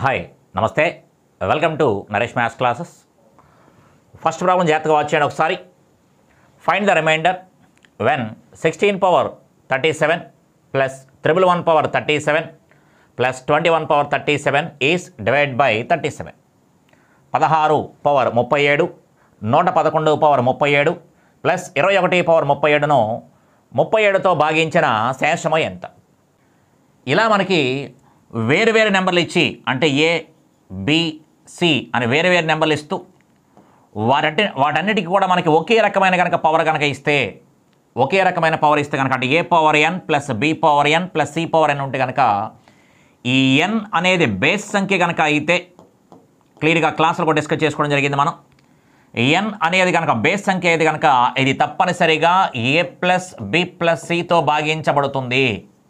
hi నమస్తే welcome to Naresh maths classes first problem జాగ్రత్తగా watch చేయండి ఒకసారి find the remainder when sixteen power thirty seven plus triple one power thirty seven plus twenty one power thirty seven is divide by thirty seven పదహారు power ముప్పై ఏడు నూట పదకొండు power ముప్పై ఏడు ప్లస్ ఇరవై ఒకటి పవర్ ముప్పై ఏడును ముప్పై ఏడుతో భాగించిన శేషము ఎంత ఇలా మనకి వేరు వేరు నెంబర్లు ఇచ్చి అంటే ఏ బి సి అని వేరు వేరు నెంబర్లు ఇస్తూ వాటి వాటన్నిటికీ కూడా మనకి ఒకే రకమైన కనుక పవర్ కనుక ఇస్తే ఒకే రకమైన పవర్ ఇస్తే కనుక అంటే A power N plus B power N plus C power N ఉంటే కనుక ఈ ఎన్ అనేది బేస్ సంఖ్య కనుక అయితే క్లియర్గా క్లాసులు కూడా డిస్కస్ చేసుకోవడం జరిగింది మనం ఎన్ అనేది కనుక బేస్ సంఖ్య అయితే కనుక ఇది తప్పనిసరిగా ఏ ప్లస్ బి ప్లస్ సితో భాగించబడుతుంది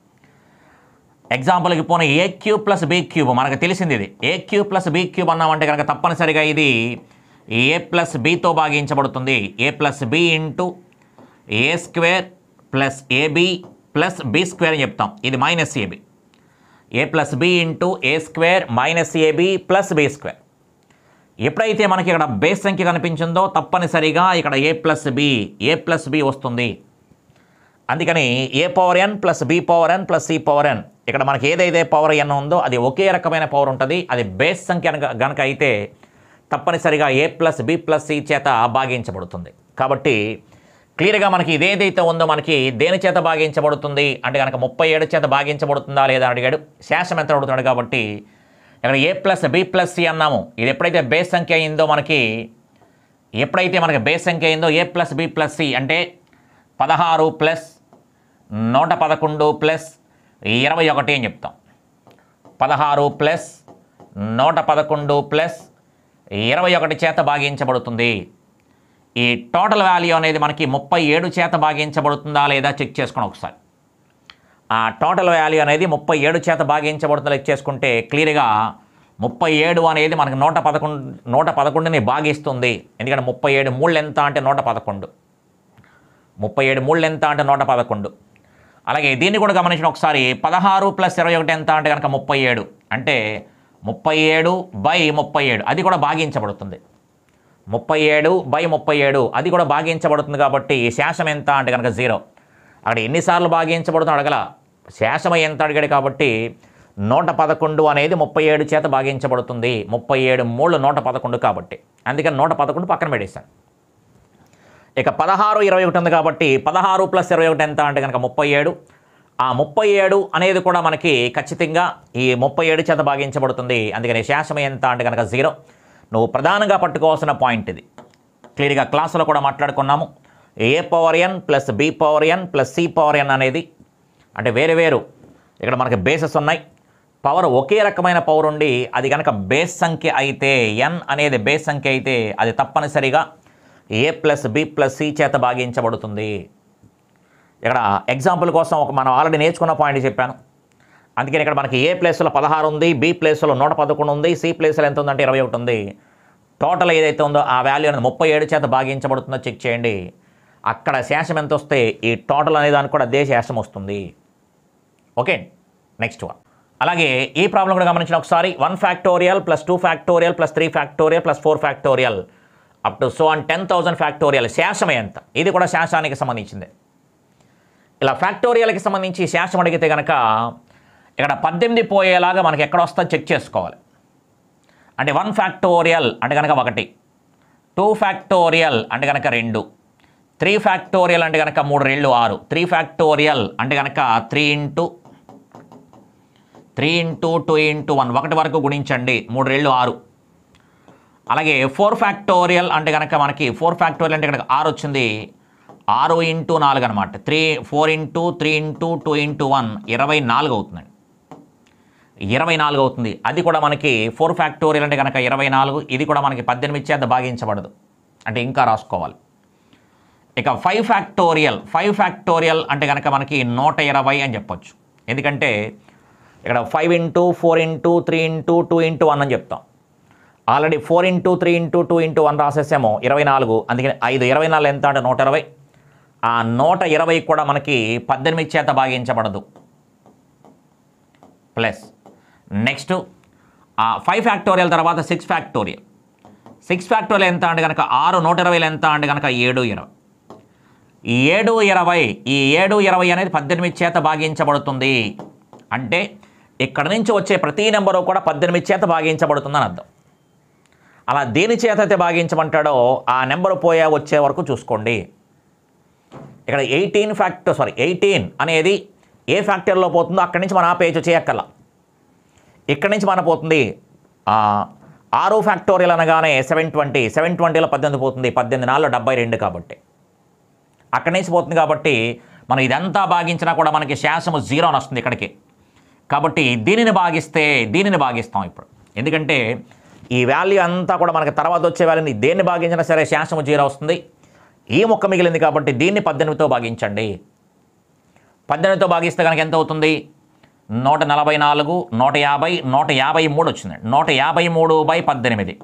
ఎగ్జాంపుల్కి పోనీ A cube plus B cube మనకు తెలిసింది ఇది A cube plus B cube అన్నామంటే కనుక తప్పనిసరిగా ఇది ఏ ప్లస్ బితో భాగించబడుతుంది A plus B into A square plus AB plus B square అని చెప్తాం ఇది minus AB A plus B into A square minus AB plus B square ఎప్పుడైతే మనకి ఇక్కడ బేస్ సంఖ్య కనిపించిందో తప్పనిసరిగా ఇక్కడ A plus B A plus B వస్తుంది అందుకని A power N plus B power N plus C power N ఇక్కడ మనకి ఏదైతే పవర్ ఎన్ ఉందో అది ఒకే రకమైన పవర్ ఉంటుంది అది బేస్ సంఖ్య గనక- గనక అయితే తప్పనిసరిగా A plus B plus C చేత భాగించబడుతుంది కాబట్టి క్లియర్గా మనకి ఇదేదైతే ఉందో మనకి దేని చేత భాగించబడుతుంది అంటే కనుక ముప్పై ఏడు చేత భాగించబడుతుందా లేదా అని అడిగాడు శేషం ఎంత అడుగుతున్నాడు కాబట్టి ఇక్కడ A plus B plus C అన్నాము ఇది ఎప్పుడైతే బేస్ సంఖ్య అయిందో మనకి ఎప్పుడైతే మనకి బేస్ సంఖ్య అయిందో A plus B plus C అంటే పదహారు ప్లస్ నూట పదకొండు ప్లస్ ఇరవై ఒకటి అని చెప్తాం పదహారు ప్లస్ నూట పదకొండు ప్లస్ ఇరవై ఒకటి చేత భాగించబడుతుంది ఈ టోటల్ వాల్యూ అనేది మనకి ముప్పై ఏడు చేత భాగించబడుతుందా లేదా చెక్ చేసుకోండి ఒకసారి ఆ టోటల్ వాల్యూ అనేది ముప్పై ఏడు చేత భాగించబడుతుందా చెక్ చేసుకుంటే క్లియర్గా ముప్పై ఏడు అనేది మనకి నూట పదకొండు నూట పదకొండుని భాగిస్తుంది ఎందుకంటే ముప్పై ఏడు మూళ్ళు ఎంత అంటే నూట పదకొండు ముప్పై ఏడు మూళ్ళు ఎంత అంటే నూట పదకొండు అలాగే దీన్ని కూడా గమనించిన ఒకసారి పదహారు ప్లస్ ఇరవై ఒకటి ఎంత అంటే కనుక ముప్పై ఏడు అంటే ముప్పై ఏడు బై ముప్పై ఏడు అది కూడా భాగించబడుతుంది ముప్పై ఏడు బై ముప్పై ఏడు అది కూడా భాగించబడుతుంది కాబట్టి శేషం ఎంత అంటే కనుక జీరో అక్కడ ఎన్నిసార్లు భాగించబడుతుంది అడగల శేషం ఎంత అడిగాడు కాబట్టి నూట పదకొండు అనేది ముప్పై ఏడు చేత భాగించబడుతుంది ముప్పై ఏడు మూడు నూట పదకొండు కాబట్టి అందుకని నూట పదకొండు పక్కన పెట్టేశాను ఇక పదహారు ఇరవై ఒకటి ఉంది కాబట్టి పదహారు ప్లస్ ఇరవై ఒకటి ఎంత అంటే కనుక ముప్పై ఏడు ఆ ముప్పై ఏడు అనేది కూడా మనకి ఖచ్చితంగా ఈ ముప్పై ఏడు చేత భాగించబడుతుంది అందుకని శేషం ఎంత అంటే కనుక జీరో నువ్వు ప్రధానంగా పట్టుకోవాల్సిన పాయింట్ ఇది క్లియర్గా క్లాసులో కూడా మాట్లాడుకున్నాము A power N plus B power N plus C power N అనేది అంటే వేరు వేరు ఇక్కడ మనకి బేసెస్ ఉన్నాయి పవర్ ఒకే రకమైన పవర్ ఉండి అది కనుక బేస్ సంఖ్య అయితే ఎన్ అనేది బేస్ సంఖ్య అయితే అది తప్పనిసరిగా A plus B plus C చేత భాగించబడుతుంది ఇక్కడ ఎగ్జాంపుల్ కోసం ఒక మనం ఆల్రెడీ నేర్చుకున్న పాయింట్ చెప్పాను అందుకని ఇక్కడ మనకి ఏ ప్లేస్లో పదహారు ఉంది బి ప్లేస్లో నూట పదకొండు ఉంది సి ప్లేస్లో ఎంత ఉందంటే ఇరవై ఒకటి ఉంది టోటల్ ఏదైతే ఉందో ఆ వాల్యూ అనేది ముప్పై ఏడు చేత భాగించబడుతుందో చెక్ చేయండి అక్కడ శేషం ఎంత వస్తే ఈ టోటల్ అనే దానికి కూడా అదే శేషం వస్తుంది ఓకే నెక్స్ట్ వన్ అలాగే ఈ ప్రాబ్లం కూడా గమనించిన ఒకసారి one factorial plus two factorial plus three factorial plus four factorial up to so and ten thousand factorial శేషం ఎంత ఇది కూడా శేషానికి సంబంధించింది ఇలా ఫ్యాక్టోరియల్కి సంబంధించి శేషం అడిగితే కనుక ఇక్కడ పద్దెనిమిది పోయేలాగా మనకి ఎక్కడ వస్తుందో చెక్ చేసుకోవాలి అంటే వన్ ఫ్యాక్టోరియల్ అంటే కనుక ఒకటి టూ ఫ్యాక్టోరియల్ అంటే కనుక రెండు త్రీ ఫ్యాక్టోరియల్ అంటే కనుక మూడు రెండు ఆరు త్రీ ఫ్యాక్టోరియల్ అంటే కనుక three into three into two into one ఒకటి వరకు గుణించండి మూడు రెండు ఆరు అలాగే ఫోర్ ఫ్యాక్టోరియల్ అంటే కనుక మనకి ఫోర్ ఫ్యాక్టోరియల్ అంటే కనుక ఆరు వచ్చింది ఆరు ఇంటూ నాలుగు అనమాట three four into three into two into one ఇరవై నాలుగు అవుతుందండి ఇరవై నాలుగు అవుతుంది అది కూడా మనకి ఫోర్ ఫ్యాక్టోరియల్ అంటే కనుక ఇరవై నాలుగు ఇది కూడా మనకి పద్దెనిమిది చేత భాగించబడదు అంటే ఇంకా రాసుకోవాలి ఇక ఫైవ్ ఫ్యాక్టోరియల్ ఫైవ్ ఫ్యాక్టోరియల్ అంటే కనుక మనకి నూట ఇరవై అని చెప్పొచ్చు ఎందుకంటే ఇక్కడ five into four into three into two into one అని చెప్తాం already four into three into two into one రాసేసాము ఇరవై నాలుగు అందుకని ఐదు ఇరవై నాలుగు ఎంత అంటే నూట ఇరవై ఆ నూట ఇరవై కూడా మనకి పద్దెనిమిది చేత భాగించబడదు ప్లస్ నెక్స్ట్ ఫైవ్ ఫ్యాక్టోరియల్ తర్వాత సిక్స్ ఫ్యాక్టోరియల్ సిక్స్ ఫ్యాక్టోరియల్ ఎంత అంటే కనుక ఆరు నూట ఇరవైలు ఎంత అంటే కనుక ఏడు ఇరవై ఈ ఏడు ఇరవై ఈ ఏడు ఇరవై అనేది పద్దెనిమిది చేత భాగించబడుతుంది అంటే ఇక్కడ నుంచి వచ్చే ప్రతి నెంబరు కూడా పద్దెనిమిది చేత భాగించబడుతుందని అర్థం అలా దేని చేత అయితే భాగించమంటాడో ఆ నెంబర్ పోయే వచ్చే వరకు చూసుకోండి ఇక్కడ ఎయిటీన్ ఫ్యాక్టర్ సారీ ఎయిటీన్ అనేది ఏ ఫ్యాక్టర్లో పోతుందో అక్కడి నుంచి మనం ఆ పేజ్ చేయక్కల ఇక్కడి నుంచి మన పోతుంది ఆ, ఆరు ఫ్యాక్టోరియల్ అనగానే సెవెన్ ట్వంటీ సెవెన్ ట్వంటీలో పద్దెనిమిది పోతుంది పద్దెనిమిది నాలుగు డెబ్బై రెండు కాబట్టి అక్కడి నుంచి పోతుంది కాబట్టి మనం ఇదంతా భాగించినా కూడా మనకి శాసము జీరో అని వస్తుంది ఇక్కడికి కాబట్టి దీనిని భాగిస్తే దీనిని భాగిస్తాం ఇప్పుడు ఎందుకంటే ఈ వాల్యూ అంతా కూడా మనకి తర్వాత వచ్చే వాల్యూని దేన్ని భాగించినా సరే శాసము జీరో వస్తుంది ఈ మొక్క మిగిలింది కాబట్టి దీన్ని పద్దెనిమిదితో భాగించండి పద్దెనిమిదితో భాగిస్తే కనుక ఎంత అవుతుంది నూట నలభై నాలుగు నూట యాభై నూట యాభై మూడు వచ్చింది నూట యాభై మూడు బై పద్దెనిమిది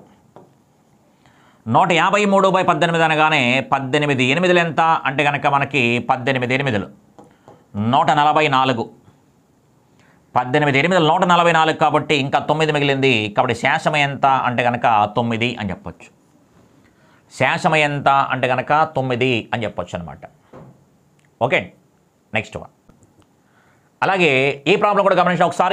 నూట యాభై మూడు బై పద్దెనిమిది అనగానే పద్దెనిమిది ఎనిమిదిలు ఎంత అంటే కనుక మనకి పద్దెనిమిది ఎనిమిదిలు నూట నలభై నాలుగు పద్దెనిమిది ఎనిమిది నూట నలభై నాలుగు కాబట్టి ఇంకా తొమ్మిది మిగిలింది కాబట్టి శేషం ఎంత అంటే కనుక తొమ్మిది అని చెప్పొచ్చు శేషం ఎంత అంటే కనుక తొమ్మిది అని చెప్పొచ్చు అనమాట ఓకే నెక్స్ట్ వన్ అలాగే ఈ ప్రాబ్లం కూడా గమనించిన ఒకసారి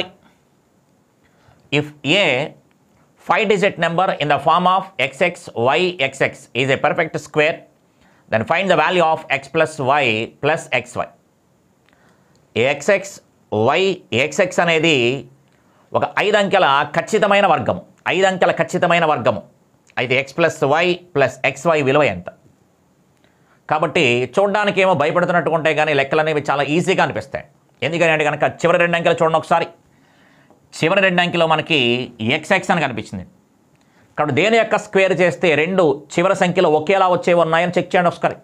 if a five digit number in the form of XX Y XX is a perfect square then find the value of X plus Y plus X Y XX Y XX అనేది ఒక ఐదు అంకెల ఖచ్చితమైన వర్గము ఐదు అంకెల ఖచ్చితమైన వర్గము అయితే X plus Y plus X Y విలువ ఎంత కాబట్టి చూడడానికి ఏమో భయపడుతున్నట్టు ఉంటాయి కానీ లెక్కలు అనేవి చాలా ఈజీగా అనిపిస్తాయి ఎందుకని అంటే కనుక చివరి రెండు అంకెలు చూడండి ఒకసారి చివరి రెండు అంకెలో మనకి ఎక్స్ఎక్స్ అని కనిపించింది కాబట్టి దేని యొక్క స్క్వేర్ చేస్తే రెండు చివరి సంఖ్యలో ఒకేలా వచ్చేవి ఉన్నాయని చెక్ చేయండి ఒకసారి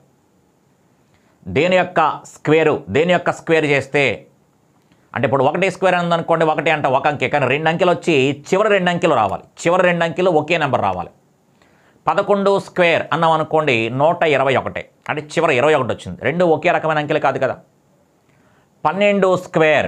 దేని యొక్క స్క్వేరు దేని యొక్క స్క్వేర్ చేస్తే అంటే ఇప్పుడు ఒకటి స్క్వేర్ అని అనుకోండి ఒకటి అంటే ఒక అంకె కానీ రెండు అంకెలు వచ్చి చివరి రెండు అంకెలు రావాలి చివరి రెండు అంకెలు ఒకే నెంబర్ రావాలి పదకొండు స్క్వేర్ అన్నాం అనుకోండి నూట ఇరవై ఒకటి అంటే చివరి ఇరవై ఒకటి వచ్చింది రెండు ఒకే రకమైన అంకెలు కాదు కదా పన్నెండు స్క్వేర్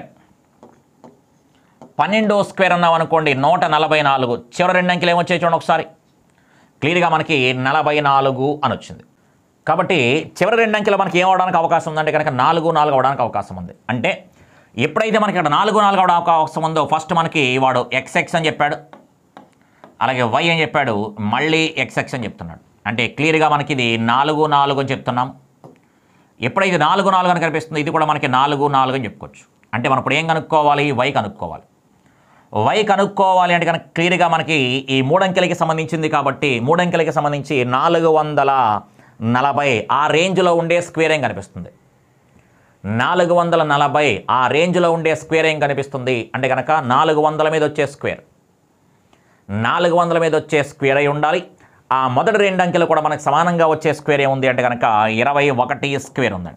పన్నెండు స్క్వేర్ అన్నాం అనుకోండి నూట నలభై నాలుగు చివరి రెండు అంకెలు ఏమొచ్చాయి చూడండి ఒకసారి క్లియర్గా మనకి నలభై నాలుగు అని వచ్చింది కాబట్టి చివరి రెండు అంకెలు మనకి ఏం అవడానికి అవకాశం ఉందంటే కనుక నాలుగు నాలుగు అవడానికి అవకాశం ఉంది అంటే ఎప్పుడైతే మనకి ఇక్కడ నాలుగు నాలుగు అవడానికి అవకాశం ఉందో ఫస్ట్ మనకి వాడు ఎక్స్ఎక్స్ అని చెప్పాడు అలాగే వై అని చెప్పాడు మళ్ళీ ఎక్స్ఎక్స్ అని చెప్తున్నాడు అంటే క్లియర్గా మనకి ఇది నాలుగు నాలుగు అని చెప్తున్నాం ఎప్పుడైతే నాలుగు నాలుగు అని కనిపిస్తుంది ఇది కూడా మనకి నాలుగు నాలుగు అని చెప్పుకోవచ్చు అంటే మనం ఇప్పుడు ఏం కనుక్కోవాలి వై కనుక్కోవాలి వై కనుక్కోవాలి అంటే కనుక క్లియర్గా మనకి ఈ మూడంకెలకి సంబంధించింది కాబట్టి మూడంకెలకి సంబంధించి నాలుగు వందల నలభై ఆ రేంజ్లో ఉండే స్క్వేర్ ఏం కనిపిస్తుంది నాలుగు వందల నలభై ఆ రేంజ్లో ఉండే స్క్వేర్ ఏం కనిపిస్తుంది అంటే కనుక నాలుగు వందల మీద వచ్చే స్క్వేర్ నాలుగు వందల మీద వచ్చే స్క్వేర్ అయి ఉండాలి ఆ మొదటి రెండు అంకెలు కూడా మనకు సమానంగా వచ్చే స్క్వేర్ ఏముంది అంటే కనుక ఇరవై ఒకటి స్క్వేర్ ఉందండి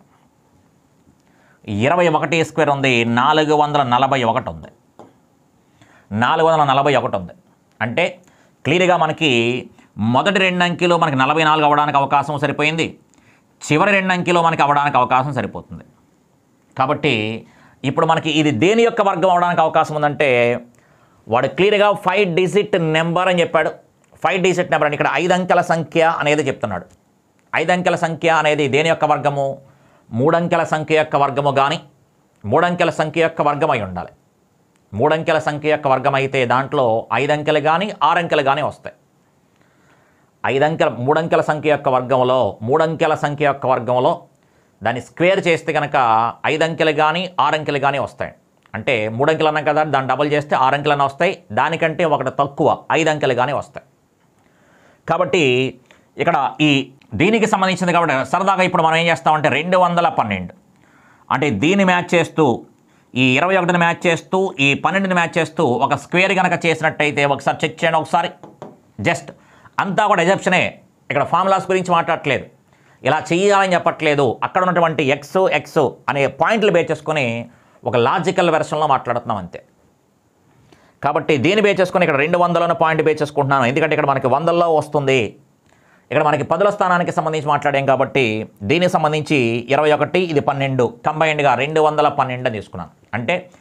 ఇరవై ఒకటి స్క్వేర్ ఉంది నాలుగు వందల నలభై ఒకటి ఉంది నాలుగు వందల నలభై ఒకటి ఉంది అంటే క్లియర్గా మనకి మొదటి రెండు అంకెలు మనకి నలభై నాలుగు అవ్వడానికి అవకాశం సరిపోయింది చివరి రెండు అంకెలు మనకి అవ్వడానికి అవకాశం సరిపోతుంది కాబట్టి ఇప్పుడు మనకి ఇది దేని యొక్క వర్గం అవడానికి అవకాశం ఉందంటే వాడు క్లియర్గా ఫైవ్ డిజిట్ నెంబర్ అని చెప్పాడు ఫైవ్ డిజిట్ నెంబర్ అని ఇక్కడ ఐదు అంకెల సంఖ్య అనేది చెప్తున్నాడు ఐదు అంకెల సంఖ్య అనేది దేని యొక్క వర్గము మూడంకెల సంఖ్య యొక్క వర్గము కానీ మూడంకెల సంఖ్య యొక్క వర్గం అయి ఉండాలి మూడంకెల సంఖ్య యొక్క వర్గం అయితే దాంట్లో ఐదు అంకెలు కానీ ఆరు అంకెలు కానీ వస్తాయి ఐదంకెల మూడంకెల సంఖ్య యొక్క వర్గంలో మూడంకెల సంఖ్య యొక్క వర్గంలో దాన్ని స్క్వేర్ చేస్తే కనుక ఐదు అంకెలు కానీ ఆరు అంకెలు కానీ వస్తాయి అంటే మూడు అంకెలు అన్నాం కదా దాన్ని డబల్ చేస్తే ఆరు అంకెలన్నా వస్తాయి దానికంటే ఒకటి తక్కువ ఐదు అంకెలు కానీ వస్తాయి కాబట్టి ఇక్కడ ఈ దీనికి సంబంధించింది కాబట్టి సరదాగా ఇప్పుడు మనం ఏం చేస్తామంటే రెండు వందల పన్నెండు అంటే దీన్ని మ్యాచ్ చేస్తూ ఈ ఇరవై ఒకటిని మ్యాచ్ చేస్తూ ఈ పన్నెండుని మ్యాచ్ చేస్తూ ఒక స్క్వేర్ కనుక చేసినట్టయితే ఒకసారి చెక్ చేయండి ఒకసారి జస్ట్ అంతా కూడా ఎజెప్షనే ఇక్కడ ఫార్ములాస్ గురించి మాట్లాడట్లేదు ఇలా చెయ్యాలని చెప్పట్లేదు అక్కడ ఉన్నటువంటి ఎక్స్ ఎక్స్ అనే పాయింట్లు బేస్ చేసుకొని ఒక లాజికల్ వెర్షన్లో మాట్లాడుతున్నాం అంతే కాబట్టి దీన్ని బేస్ చేసుకొని ఇక్కడ రెండు వందలను పాయింట్ బేస్ చేసుకుంటున్నాను ఎందుకంటే ఇక్కడ మనకి వందల్లో వస్తుంది ఇక్కడ మనకి పదుల స్థానానికి సంబంధించి మాట్లాడాం కాబట్టి దీనికి సంబంధించి ఇరవై ఒకటి ఇది పన్నెండు కంబైన్డ్గా రెండు వందల పన్నెండు అని తీసుకున్నాను అంటే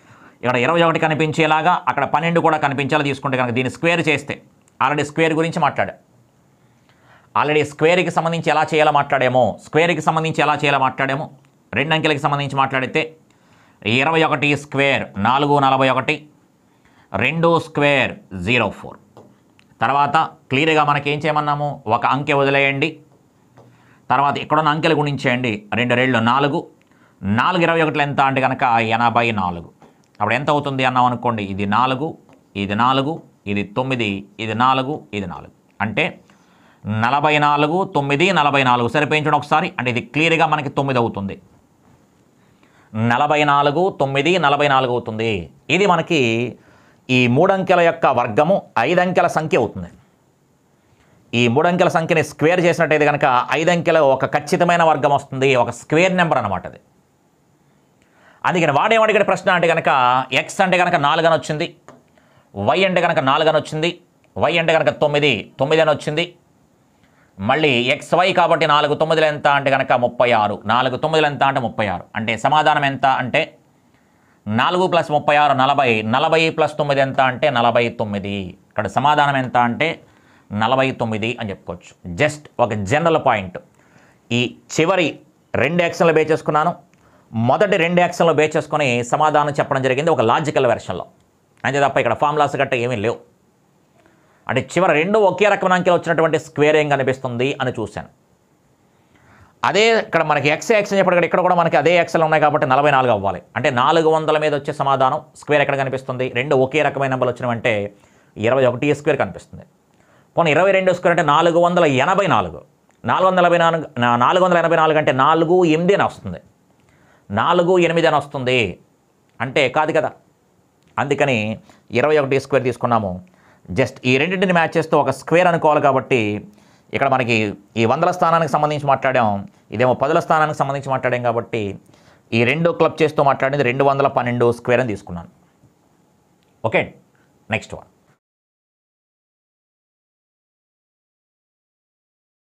ఇక్కడ ఇరవై ఒకటి కనిపించేలాగా అక్కడ పన్నెండు కూడా కనిపించేలా తీసుకుంటే కనుక దీన్ని స్క్వేర్ చేస్తే ఆల్రెడీ స్క్వేర్ గురించి మాట్లాడా ఆల్రెడీ స్క్వేర్కి సంబంధించి ఎలా చేయాలో మాట్లాడామో స్క్వేర్కి సంబంధించి ఎలా చేయాలో మాట్లాడామో రెండు అంకెలకి సంబంధించి మాట్లాడితే ఇరవై ఒకటి స్క్వేర్ నాలుగు నలభై ఒకటి రెండు స్క్వేర్ జీరో ఫోర్ తర్వాత క్లియర్గా మనకి ఏం చేయమన్నాము ఒక అంకె వదిలేయండి తర్వాత ఇక్కడున్న అంకెలు గుణించేయండి రెండు రెళ్ళు నాలుగు నాలుగు ఇరవై ఒకటిలో ఎంత అంటే కనుక ఎనభై నాలుగు అప్పుడు ఎంత అవుతుంది అన్నాం అనుకోండి ఇది నాలుగు ఇది నాలుగు ఇది తొమ్మిది ఇది నాలుగు ఇది నాలుగు అంటే నలభై నాలుగు తొమ్మిది నలభై నాలుగు సరిపోయించడం ఒకసారి అంటే ఇది క్లియర్గా మనకి తొమ్మిది అవుతుంది నలభై నాలుగు తొమ్మిది నలభై నాలుగు అవుతుంది ఇది మనకి ఈ మూడంకెల యొక్క వర్గము ఐదంకెల సంఖ్య అవుతుంది ఈ మూడంకెల సంఖ్యని స్క్వేర్ చేసినట్టయితే కనుక ఐదంకెల ఒక ఖచ్చితమైన వర్గం వస్తుంది ఒక స్క్వేర్ నెంబర్ అనమాట అది అందుకని వాడేమడిగిన ప్రశ్న అంటే కనుక ఎక్స్ అంటే కనుక నాలుగు అని వచ్చింది వై అంటే కనుక నాలుగు అని వచ్చింది వై అంటే కనుక తొమ్మిది తొమ్మిది అని వచ్చింది మళ్ళీ ఎక్స్ వై కాబట్టి నాలుగు తొమ్మిదిలు ఎంత అంటే కనుక ముప్పై ఆరు నాలుగు తొమ్మిదిలు ఎంత అంటే ముప్పై ఆరు అంటే సమాధానం ఎంత అంటే నాలుగు ప్లస్ ముప్పై ఆరు నలభై నలభై ప్లస్ తొమ్మిది ఎంత అంటే నలభై తొమ్మిది ఇక్కడ సమాధానం ఎంత అంటే నలభై తొమ్మిది అని చెప్పుకోవచ్చు జస్ట్ ఒక జనరల్ పాయింట్ ఈ చివరి రెండు యాక్షన్లు బే చేసుకున్నాను మొదటి రెండు యాక్షన్లు బే చేసుకొని సమాధానం చెప్పడం జరిగింది ఒక లాజికల్ వెర్షన్లో అంతే తప్ప ఇక్కడ ఫార్ములాస్ గట్ట ఏమీ లేవు అంటే చివరి రెండు ఒకే రకమైన అంకెలు వచ్చినటువంటి స్క్వేర్ ఏం కనిపిస్తుంది అని చూశాను అదే ఇక్కడ మనకి ఎక్స్ ఎక్స్ అని చెప్పడం ఇక్కడ కూడా మనకి అదే ఎక్స్లు ఉన్నాయి కాబట్టి నలభై నాలుగు అవ్వాలి అంటే నాలుగు వందల మీద వచ్చే సమాధానం స్క్వేర్ ఎక్కడ కనిపిస్తుంది రెండు ఒకే రకమైన నెంబర్లు వచ్చినవంటే ఇరవై ఒకటి స్క్వేర్ కనిపిస్తుంది పోనీ ఇరవై రెండు స్క్వేర్ అంటే నాలుగు వందల ఎనభై నాలుగు నాలుగు వందల ఎనభై నాలుగు నా- నాలుగు వందల ఎనభై నాలుగు అంటే నాలుగు ఎనిమిది అని వస్తుంది నాలుగు ఎనిమిది అని వస్తుంది అంటే కాదు కదా అందుకని ఇరవై ఒకటి స్క్వేర్ తీసుకున్నాము జస్ట్ ఈ రెండింటిని మ్యాచ్ చేస్తూ ఒక స్క్వేర్ అనుకోవాలి కాబట్టి ఇక్కడ మనకి ఈ వందల స్థానానికి సంబంధించి మాట్లాడాం ఇదేమో పదుల స్థానానికి సంబంధించి మాట్లాడాం కాబట్టి ఈ రెండు క్లబ్ చేస్తూ మాట్లాడింది రెండు వందల పన్నెండు స్క్వేర్ అని తీసుకున్నాను ఓకే నెక్స్ట్ వన్